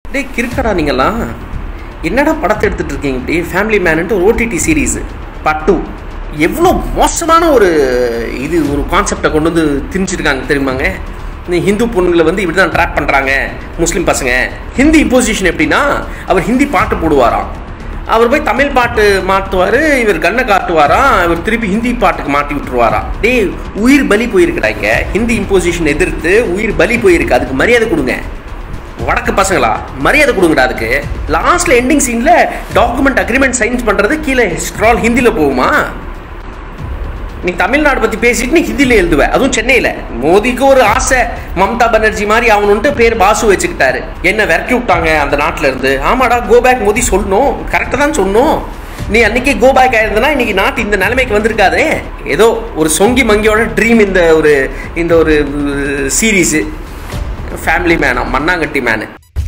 டேய் கிறுக்கடா நீங்களாம் என்னடா படத்தை எடுத்துட்டு இருக்கீங்க இப்படி ஃபேமிலி மேனுன்ட்டு ஒரு ஓடிடி சீரீஸ் பார்ட் டூ எவ்வளோ மோசமான ஒரு இது ஒரு கான்செப்டை கொண்டு வந்து திணிச்சிருக்காங்க தெரியுமாங்க இந்த ஹிந்து பொண்ணுங்களை வந்து இப்படி தான் ட்ராப் பண்ணுறாங்க முஸ்லீம் பசங்க ஹிந்தி இம்போசிஷன் எப்படின்னா அவர் ஹிந்தி பாட்டு போடுவாராம் அவர் போய் தமிழ் பாட்டு மாற்றுவார் இவர் கண்ணை காட்டுவாராம் இவர் திருப்பி ஹிந்தி பாட்டுக்கு மாட்டி விட்டுருவாராம் டேய் உயிர் பலி போயிருக்குடா இங்கே ஹிந்தி இம்போசிஷன் எதிர்த்து உயிர் பலி போயிருக்கு அதுக்கு மரியாதை கொடுங்க வடக்கு பசங்களா மரியாதை கொடுங்கடா அதுக்கு லாஸ்ட்ல எண்டிங் சீன்ல டாக்குமெண்ட் அக்ரிமெண்ட் சைன் பண்றது கீழே ஸ்க்ரால் ஹிந்தில போகுமா நீ தமிழ்நாடு பத்தி பேசிட்டு நீ ஹிந்தில எழுதுவ அதுவும் சென்னையில மோதிக்கு ஒரு ஆசை மம்தா பானர்ஜி மாதிரி ஆகணும்ட்டு பேர் பாசு வச்சுக்கிட்டாரு என்ன விரட்டி விட்டாங்க அந்த நாட்டுல இருந்து ஆமாடா கோ பேக் மோதி சொல்லணும் கரெக்டாக தான் சொன்னோம் நீ அன்னைக்கே கோ பேக் ஆயிருந்தனா இன்னைக்கு நாட்டு இந்த நிலைமைக்கு வந்திருக்காதே ஏதோ ஒரு சொங்கி மங்கியோட ட்ரீம் இந்த ஒரு இந்த ஒரு சீரீஸு ஃபேமிலி மேனா மண்ணாங்கட்டி மேனு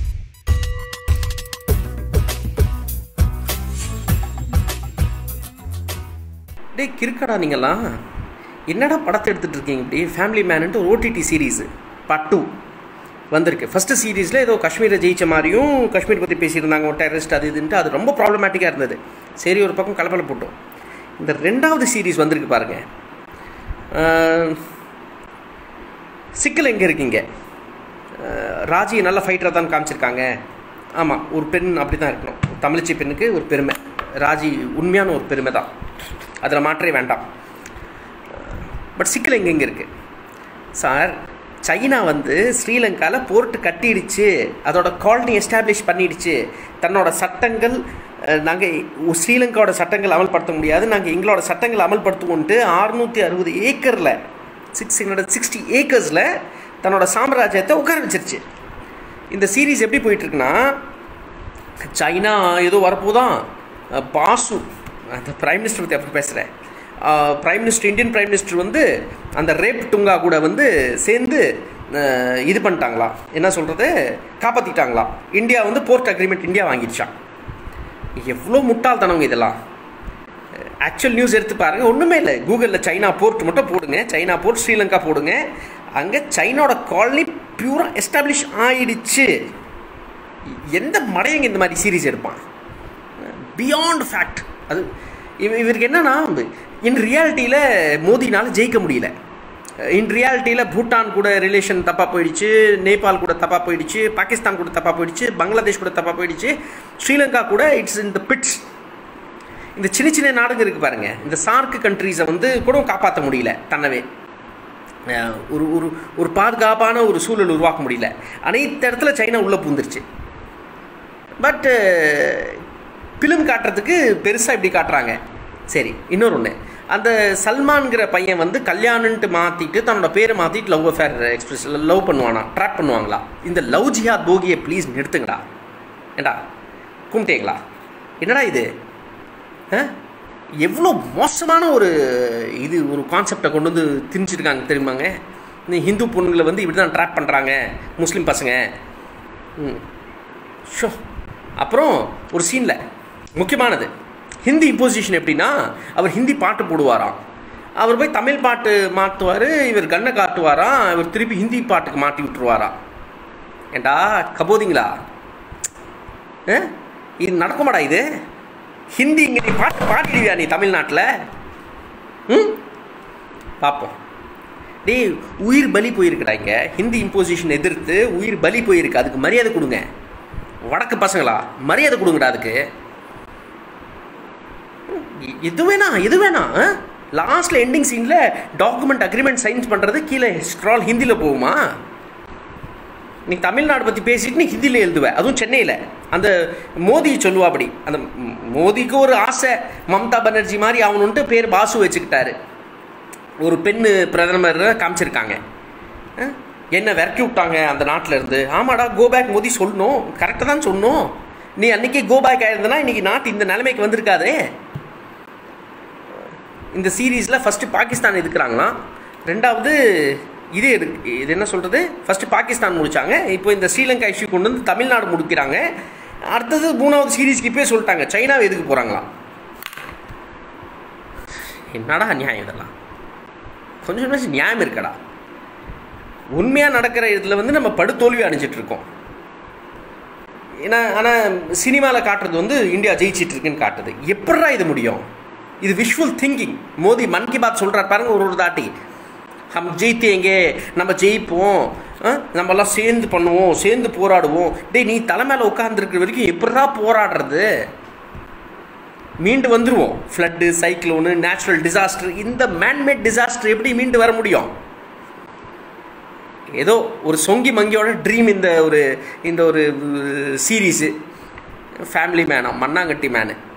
டேய் கிறுக்கடா நீங்களாம் என்னடா படத்தை எடுத்துட்டு இருக்கீங்க இப்படி ஃபேமிலி மேனுன்ட்டு ஒரு ஓடிடி சீரீஸு பார்ட் டூ வந்திருக்கு ஃபஸ்ட்டு சீரீஸில் ஏதோ காஷ்மீரை ஜெயிச்ச மாதிரியும் காஷ்மீர் பற்றி பேசியிருந்தாங்க ஒரு டெரரிஸ்ட் அது இதுன்ட்டு அது ரொம்ப ப்ராப்ளமேட்டிக்காக இருந்தது சரி ஒரு பக்கம் கலப்பல போட்டோம் இந்த ரெண்டாவது சீரீஸ் வந்திருக்கு பாருங்க அஹ், சிக்கல் எங்கே இருக்கீங்க அஹ், ராஜி நல்ல ஃபைட்டராக தான் காமிச்சிருக்காங்க ஆமாம் ஒரு பெண் அப்படி தான் இருக்கணும் தமிழ்ச்சி பெண்ணுக்கு ஒரு பெருமை ராஜி உண்மையான ஒரு பெருமை தான் அதில் மாற்றே வேண்டாம் பட் சிக்கல் எங்கெங்கே இருக்குது சார் சைனா வந்து ஸ்ரீலங்காவில் போர்ட்டு கட்டிடுச்சு அதோட காலனி எஸ்டாப்ளிஷ் பண்ணிடுச்சு தன்னோட சட்டங்கள் நாங்கள் ஸ்ரீலங்காவோட சட்டங்கள் அமல்படுத்த முடியாது நாங்கள் எங்களோட சட்டங்களை அமல்படுத்துவோன்ட்டு அறுநூற்றி அறுபது ஏக்கரில் சிக்ஸ் ஹண்ட்ரட் சிக்ஸ்டி ஏக்கர்ஸில் தன்னோட சாம்ராஜ்யத்தை உட்கார வச்சிருச்சு இந்த சீரீஸ் எப்படி போயிட்டுருக்குன்னா சைனா ஏதோ வரப்போதான் அஹ், பாசு அந்த பிரைம் மினிஸ்டர் பற்றி அப்படி பேசுகிறேன் prime minister Indian prime minister வந்து அந்த ரேப் டுங்கா கூட வந்து சேர்ந்து அஹ், இது பண்ணிட்டாங்களாம் என்ன சொல்கிறது காப்பாற்றிட்டாங்களாம் இந்தியா வந்து போர்ட் அக்ரிமெண்ட் இந்தியா வாங்கிடுச்சான் எவ்வளோ முட்டாள்தனவங்க இதெல்லாம் ஆக்சுவல் நியூஸ் எடுத்து பாருங்க ஒன்றுமே இல்லை கூகுளில் சைனா போர்ட் மட்டும் போடுங்க சைனா போர்ட் ஸ்ரீலங்கா போடுங்க அங்கே சைனாவோட காலனி பியூராக எஸ்டாப்ளிஷ் ஆயிடுச்சு எந்த மடையங்க இந்த மாதிரி சீரீஸ் எடுப்பான் பியாண்ட் ஃபேக்ட் அது இவ இவருக்கு என்னன்னா இன் ரியாலிட்டியில் மோதினால ஜெயிக்க முடியல இன் ரியாலிட்டியில் பூட்டான் கூட ரிலேஷன் தப்பாக போயிடுச்சு நேபாள் கூட தப்பாக போயிடுச்சு பாகிஸ்தான் கூட தப்பாக போயிடுச்சு பங்களாதேஷ் கூட தப்பாக போயிடுச்சு ஸ்ரீலங்கா கூட இட்ஸ் இன் த பிட்ஸ் இந்த சின்ன சின்ன நாடுங்க இருக்குது பாருங்க இந்த சார்க்கு கண்ட்ரீஸை வந்து கூட காப்பாற்ற முடியல தன்னவே அஹ் ஒரு ஒரு ஒரு பாதுகாப்பான ஒரு சூழல் உருவாக்க முடியல அனைத்து இடத்துல சைனா உள்ளே பூந்துருச்சு பட்டு பிலிம் காட்டுறதுக்கு பெருசாக இப்படி காட்டுறாங்க சரி இன்னொரு ஒன்று அந்த சல்மான்கிற பையன் வந்து கல்யாணன்ட்டு மாற்றிட்டு தன்னோட பேரை மாற்றிட்டு லவ் அஃபேர் எக்ஸ்பிரஸ் லவ் பண்ணுவானா ட்ராப் பண்ணுவாங்களா இந்த லவ் ஜிஹாத் போகியை ப்ளீஸ் நிறுத்துங்கடா ஏண்டா கும்பிட்டீங்களா என்னடா இது ஆ? எவ்வளோ மோசமான ஒரு இது ஒரு கான்செப்டை கொண்டு வந்து திணிச்சிருக்காங்க தெரியுமாங்க இந்த ஹிந்து பொண்ணுங்களை வந்து இப்படி தான் ட்ராப் பண்ணுறாங்க முஸ்லீம் பசங்க ம் ஷோ அப்புறம் ஒரு சீனில் முக்கியமானது ஹிந்தி இம்போசிஷன் எப்படின்னா அவர் ஹிந்தி பாட்டு போடுவாராம் அவர் போய் தமிழ் பாட்டு மாற்றுவார் இவர் கண்ணை காட்டுவாராம் இவர் திருப்பி ஹிந்தி பாட்டுக்கு மாட்டி விட்டுருவாராம் ஏண்டா கபோதிங்களா ஆ? இது நடக்குமாடா இது ஹிந்தி இங்கே நீ பாட்டு பாடிடுவியா நீ தமிழ்நாட்டில் ம் பார்ப்போம் டேய் உயிர் பலி போயிருக்குடா இங்கே ஹிந்தி இம்போசிஷன் எதிர்த்து உயிர் பலி போயிருக்கு அதுக்கு மரியாதை கொடுங்க வடக்கு பசங்களா மரியாதை கொடுங்கடா அதுக்கு எ- எது வேணா எது வேணா லாஸ்ட்ல எண்டிங் சீன்ல டாக்குமெண்ட் அக்ரிமெண்ட் சைன் பண்றது கீழே ஸ்க்ரால் ஹிந்தில போகுமா நீ தமிழ்நாடு பற்றி பேசிட்டு நீ ஹிந்தியில் எழுதுவ அதுவும் சென்னையில் அந்த மோதி சொல்லுவாப்படி அந்த ம், மோதிக்கு ஒரு ஆசை மம்தா பானர்ஜி மாதிரி ஆகணுன்ட்டு பேர் பாசு வச்சுக்கிட்டாரு ஒரு பெண் பிரதமர் காமிச்சிருக்காங்க அஹ், என்ன விரட்டி விட்டாங்க அந்த நாட்டுல இருந்து ஆமாடா கோ பேக் மோதி சொல்லணும் கரெக்டாக தான் சொன்னோம் நீ அன்னைக்கே கோ பேக் ஆயிருந்தனா இன்னைக்கு நாட்டு இந்த நிலைமைக்கு வந்திருக்காதே இந்த சீரீஸில் ஃபஸ்ட்டு பாகிஸ்தான் எதுக்குறாங்களாம் ரெண்டாவது இது எதுக்கு இது என்ன சொல்கிறது ஃபஸ்ட்டு பாகிஸ்தான் முடிச்சாங்க இப்போ இந்த ஸ்ரீலங்கா இஷ்யூ கொண்டு வந்து தமிழ்நாடு முடிக்கிறாங்க அடுத்தது மூணாவது சீரீஸ்க்கு இப்போயே சொல்லிட்டாங்க சைனாவை எதுக்கு போகிறாங்களாம் என்னடா நியாயம் இதெல்லாம் கொஞ்சம் கொஞ்சம் நியாயம் இருக்கடா உண்மையாக நடக்கிற இதில் வந்து நம்ம படுதோல்வி அடைஞ்சிட்டு இருக்கோம் ஏன்னா ஆனால் சினிமாவில் காட்டுறது வந்து இந்தியா ஜெயிச்சிட்டு இருக்குன்னு காட்டுது எப்படா இது முடியும் இது விஷுவல் திங்கிங் மோடி மன் கி பாத் சொல்கிறார் பாருங்க ஒரு ஒரு தாட்டி ஹம் ஜெயித்தேங்க நம்ம ஜெயிப்போம் ஆ, நம்ம எல்லாம் சேர்ந்து பண்ணுவோம் சேர்ந்து போராடுவோம் டேய் நீ தலை மேலே உட்காந்துருக்கிற வரைக்கும் எப்படா போராடுறது மீண்டு வந்துருவோம் ஃப்ளட்டு சைக்ளோனு நேச்சுரல் டிசாஸ்டர் இந்த மேன்மேட் டிசாஸ்டர் எப்படி மீண்டு வர முடியும் ஏதோ ஒரு சொங்கி மங்கியோட ட்ரீம் இந்த ஒரு இந்த ஒரு சீரீஸு ஃபேமிலி மேனா மண்ணாங்கட்டி மேனு